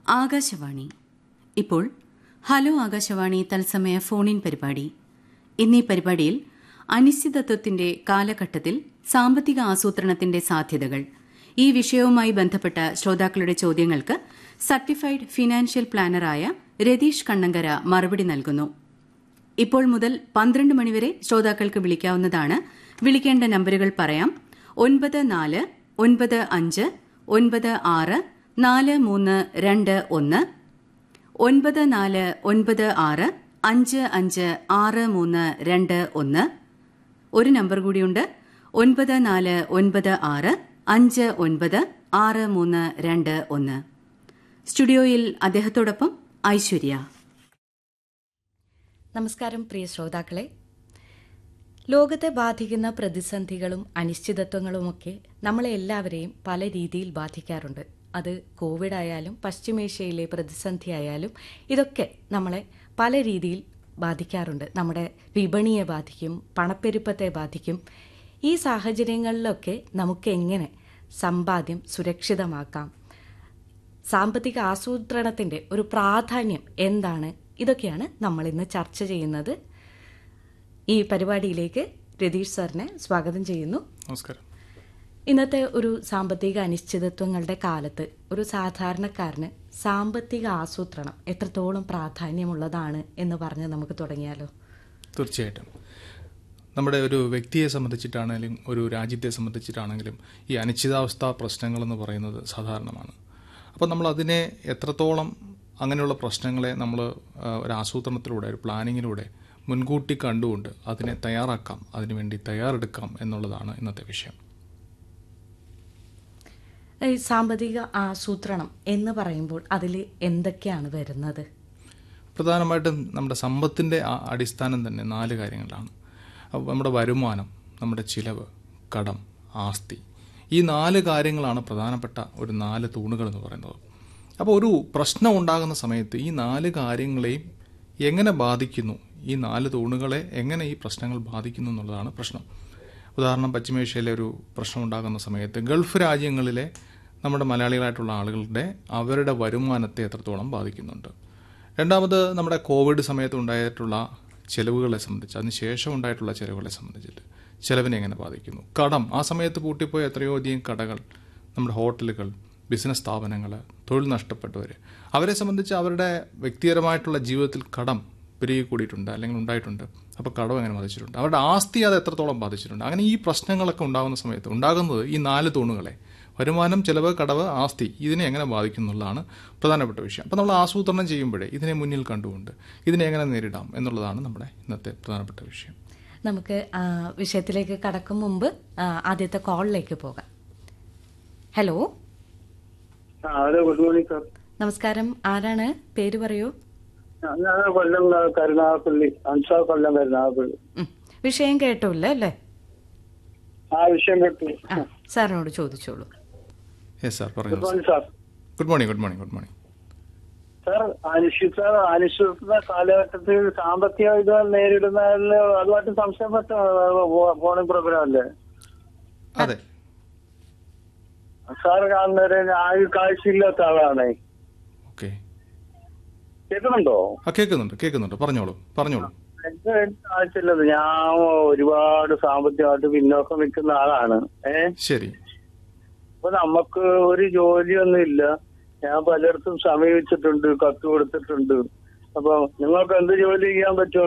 ആകാശവാണി ഇപ്പോൾ ഹലോ ആകാശവാണി തത്സമയ ഫോണിൻ പരിപാടി എന്നീ പരിപാടിയിൽ അനിശ്ചിതത്വത്തിന്റെ കാലഘട്ടത്തിൽ സാമ്പത്തിക ആസൂത്രണത്തിന്റെ സാധ്യതകൾ ഈ വിഷയവുമായി ബന്ധപ്പെട്ട ശ്രോതാക്കളുടെ ചോദ്യങ്ങൾക്ക് സർട്ടിഫൈഡ് ഫിനാൻഷ്യൽ പ്ലാനറായ രതീഷ് കണ്ണങ്കര മറുപടി നൽകുന്നു ഇപ്പോൾ മുതൽ പന്ത്രണ്ട് മണിവരെ ശ്രോതാക്കൾക്ക് വിളിക്കാവുന്നതാണ് വിളിക്കേണ്ട നമ്പറുകൾ പറയാം ഒൻപത് നാല് ഒൻപത് അഞ്ച് ഒൻപത് ആറ് നാല് മൂന്ന് രണ്ട് ഒന്ന് ഒൻപത് നാല് ഒൻപത് ആറ് അഞ്ച് അഞ്ച് ആറ് മൂന്ന് രണ്ട് ഒന്ന് ഒരു നമ്പർ കൂടിയുണ്ട് ഒൻപത് നാല് ഒൻപത് ആറ് അഞ്ച് ഒൻപത് ആറ് മൂന്ന് രണ്ട് ഒന്ന് സ്റ്റുഡിയോയിൽ അദ്ദേഹത്തോടൊപ്പം ഐശ്വര്യ നമസ്കാരം പ്രിയ ശ്രോതാക്കളെ ലോകത്തെ ബാധിക്കുന്ന പ്രതിസന്ധികളും അനിശ്ചിതത്വങ്ങളുമൊക്കെ നമ്മളെ എല്ലാവരെയും പല രീതിയിൽ ബാധിക്കാറുണ്ട് അത് കോവിഡ് ആയാലും പശ്ചിമേഷ്യയിലെ പ്രതിസന്ധി ആയാലും ഇതൊക്കെ നമ്മളെ പല രീതിയിൽ ബാധിക്കാറുണ്ട് നമ്മുടെ വിപണിയെ ബാധിക്കും പണപ്പെരുപ്പത്തെ ബാധിക്കും ഈ സാഹചര്യങ്ങളിലൊക്കെ നമുക്ക് എങ്ങനെ സമ്പാദ്യം സുരക്ഷിതമാക്കാം സാമ്പത്തിക ആസൂത്രണത്തിന്റെ ഒരു പ്രാധാന്യം എന്താണ് ഇതൊക്കെയാണ് നമ്മൾ ഇന്ന് ചർച്ച ചെയ്യുന്നത് ഈ പരിപാടിയിലേക്ക് രതീഷ് സാറിനെ സ്വാഗതം ചെയ്യുന്നു നമസ്കാരം ഇന്നത്തെ ഒരു സാമ്പത്തിക അനിശ്ചിതത്വങ്ങളുടെ കാലത്ത് ഒരു സാധാരണക്കാരന് സാമ്പത്തിക ആസൂത്രണം എത്രത്തോളം പ്രാധാന്യമുള്ളതാണ് എന്ന് പറഞ്ഞ് നമുക്ക് തുടങ്ങിയാലോ തീർച്ചയായിട്ടും നമ്മുടെ ഒരു വ്യക്തിയെ സംബന്ധിച്ചിട്ടാണെങ്കിലും ഒരു രാജ്യത്തെ സംബന്ധിച്ചിട്ടാണെങ്കിലും ഈ അനിശ്ചിതാവസ്ഥ പ്രശ്നങ്ങളെന്ന് പറയുന്നത് സാധാരണമാണ് അപ്പോൾ നമ്മൾ അതിനെ എത്രത്തോളം അങ്ങനെയുള്ള പ്രശ്നങ്ങളെ നമ്മൾ ആ, ഒരു ആസൂത്രണത്തിലൂടെ ഒരു പ്ലാനിങ്ങിലൂടെ മുൻകൂട്ടി കണ്ടുകൊണ്ട് അതിനെ തയ്യാറാക്കാം അതിനുവേണ്ടി തയ്യാറെടുക്കാം എന്നുള്ളതാണ് ഇന്നത്തെ വിഷയം ഈ സാമ്പത്തിക ആസൂത്രണം എന്ന് പറയുമ്പോൾ അതിൽ എന്തൊക്കെയാണ് വരുന്നത് പ്രധാനമായിട്ടും നമ്മുടെ സമ്പത്തിൻ്റെ ആ അടിസ്ഥാനം തന്നെ നാല് കാര്യങ്ങളാണ് അപ്പോൾ നമ്മുടെ വരുമാനം നമ്മുടെ ചിലവ് കടം ആസ്തി ഈ നാല് കാര്യങ്ങളാണ് പ്രധാനപ്പെട്ട ഒരു നാല് തൂണുകൾ എന്ന് പറയുന്നത് അപ്പോൾ ഒരു പ്രശ്നം ഉണ്ടാകുന്ന സമയത്ത് ഈ നാല് കാര്യങ്ങളെയും എങ്ങനെ ബാധിക്കുന്നു ഈ നാല് തൂണുകളെ എങ്ങനെ ഈ പ്രശ്നങ്ങൾ ബാധിക്കുന്നു എന്നുള്ളതാണ് പ്രശ്നം ഉദാഹരണം പശ്ചിമേഷ്യയിലെ ഒരു പ്രശ്നം ഉണ്ടാകുന്ന സമയത്ത് ഗൾഫ് രാജ്യങ്ങളിലെ നമ്മുടെ മലയാളികളായിട്ടുള്ള ആളുകളുടെ അവരുടെ വരുമാനത്തെ എത്രത്തോളം ബാധിക്കുന്നുണ്ട് രണ്ടാമത് നമ്മുടെ കോവിഡ് സമയത്ത് ഉണ്ടായിട്ടുള്ള ചെലവുകളെ സംബന്ധിച്ച് അതിനുശേഷം ഉണ്ടായിട്ടുള്ള ചെലവുകളെ സംബന്ധിച്ചിട്ട് ചെലവിനെ എങ്ങനെ ബാധിക്കുന്നു കടം ആ സമയത്ത് പൂട്ടിപ്പോയ എത്രയോ അധികം കടകൾ നമ്മുടെ ഹോട്ടലുകൾ ബിസിനസ് സ്ഥാപനങ്ങൾ തൊഴിൽ നഷ്ടപ്പെട്ടവർ അവരെ സംബന്ധിച്ച് അവരുടെ വ്യക്തിപരമായിട്ടുള്ള ജീവിതത്തിൽ കടം പെരുകി കൂടിയിട്ടുണ്ട് അല്ലെങ്കിൽ ഉണ്ടായിട്ടുണ്ട് അപ്പോൾ കടം എങ്ങനെ ബാധിച്ചിട്ടുണ്ട് അവരുടെ ആസ്തി അത് എത്രത്തോളം ബാധിച്ചിട്ടുണ്ട് അങ്ങനെ ഈ പ്രശ്നങ്ങളൊക്കെ ഉണ്ടാകുന്ന സമയത്ത് ഉണ്ടാകുന്നത് ഈ നാല് തൂണുകളെ വരുമാനം ചെലവ് കടവ് ആസ്തി ഇതിനെ എങ്ങനെ ബാധിക്കും എന്നുള്ളതാണ് പ്രധാനപ്പെട്ട വിഷയം അപ്പോൾ നമ്മൾ ആസൂത്രണം ചെയ്യുമ്പോഴേ ഇതിനെ മുന്നിൽ കണ്ടുകൊണ്ട് ഇതിനെ എങ്ങനെ നേരിടാം എന്നുള്ളതാണ് നമ്മുടെ ഇന്നത്തെ പ്രധാനപ്പെട്ട വിഷയം നമുക്ക് ആ, വിഷയത്തിലേക്ക് കടക്കും മുമ്പ് ആ, ആദ്യത്തെ കോളിലേക്ക് പോകാം ഹലോ ആ, ഹലോ ഗുഡ് മോർണിംഗ് സാർ നമസ്കാരം ആരാണ് പേര് പറയൂ ഞാൻ കൊല്ലം കരുനാഗപ്പള്ളി അൻസാർ കൊല്ലം കരുനാഗപ്പള്ളി ഉം. വിഷയം കേട്ടില്ല അല്ലേ ആ വിഷയം കേട്ടു ആ സാറിനോട് ചോദിച്ചോളൂ യെസ് സാർ ഗുഡ് പറഞ്ഞു morning sir good morning good morning good morning sir അനിശ്ചിത അനിശ്ചിത കാലഘട്ടത്തിൽ സാമ്പത്തിക ഇത് നേരിടുന്നതിൽ അതുമായിട്ട് സംശയപ്പെട്ട ഫോണിംഗ് പ്രോഗ്രാം അല്ലേ അതെ സാർ കാണുന്നവരെ ആകെ കാഴ്ചയില്ലാത്ത ആളാണേ ഓക്കെ കേൾക്കുന്നുണ്ടോ ആ കേൾക്കുന്നുണ്ട് കേൾക്കുന്നുണ്ട് പറഞ്ഞോളൂ പറഞ്ഞോളൂ എനിക്ക് കാഴ്ചയില്ലത് ഞാൻ ഒരുപാട് സാമ്പത്തികമായിട്ട് പിന്നോക്കം നിൽക്കുന്ന ആളാണ് ഏഹ് ശരി അപ്പൊ നമുക്ക് ഒരു ജോലിയൊന്നും ഇല്ല ഞാൻ പലയിടത്തും സമീപിച്ചിട്ടുണ്ട് കത്ത് കൊടുത്തിട്ടുണ്ട് അപ്പൊ നിങ്ങൾക്ക് എന്ത് ജോലി ചെയ്യാൻ പറ്റുമോ